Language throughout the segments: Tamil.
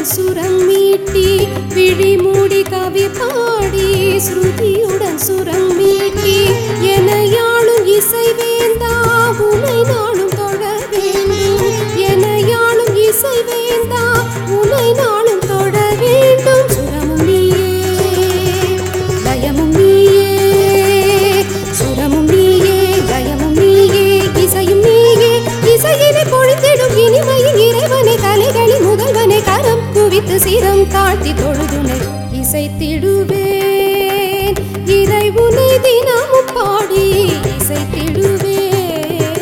ஸ்ருதியுடன் சுரம் மீட்டி விழி மூடி கவி பாடி ஸ்ருதியுடன் சுரம் மீட்டி எனையாளும் இசை வேந்தா உனை நாளும் தொழ வேண்டும் எனையாளும் இசை வேந்தா உனை நாளும் தொழ வேண்டும் சுரமும் நீயே லயமும் நீயே சுரமும் நீயே லயமும் நீயே இசையும் நீயே இசையினை பொழிந்திடும் இனிமையின் இறைவனை கலைகளின் முதல்வனை கரம் குவித்து சிரம் தாழ்த்தி தொழுதுனை இசைத்திடுவேன் இறைவுனை தினமும் பாடி இசைத்திடுவேன்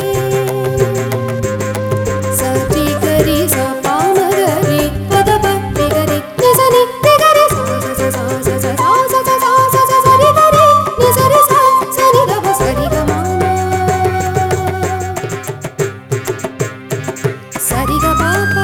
சரி கரி ச பாமகரி பத பத்தி கரி நிசனி நிகரி ச ச ச ச ச ச ச ச ச ச ச சரி கரி நிசரி ச சரி க ப சரி க ம சரி க ப ப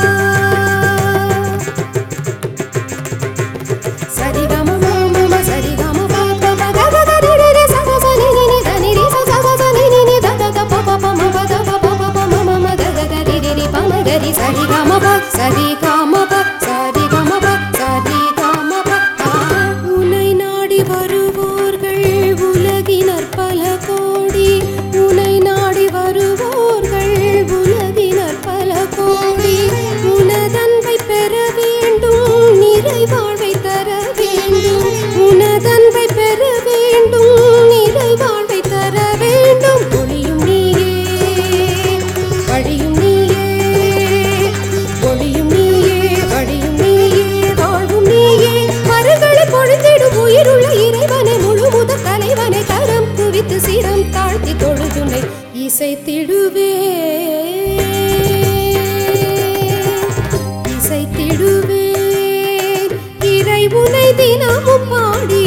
சரி க ம ம ம ம சரி க ம ப ப ப க க க ரி ரி ரி ச ச ச நி நி நி த நி ரி ச ச ச ச நி நி நி த த த ப ப ப ம ப த ப ப ப ப ம ம ம க க க ரி ரி ரி ப ம க ரி சரி க ம ப சரி க ம ப சரி க ம ப சரி க ம ப ஆ. உன்னை நாடி வருவோர்கள் உலகினர் பல கோடி உன்னை நாடி வருவோர்கள் உலகினர் பல கோடி உனதன்பை பெற வேண்டும் நிறைவாழ்வை தர வேண்டும் உனதன்பை பெற வேண்டும் நிறைவாழ்வை தர வேண்டும் ஒளியும் நீயே வழியும் நீயே ஒளியும் நீயே வழியும் நீயே வாழ்வும் நீயே மரங்களை பொழுதிடும் உயிருள்ள இறைவனை முழு முத தலைவனை கரம் குவித்து சிரம் தாழ்த்தி தொழுதுனை இசைத்திடுவே இசைத்திடுவே இறை உனை தினமும் பாடி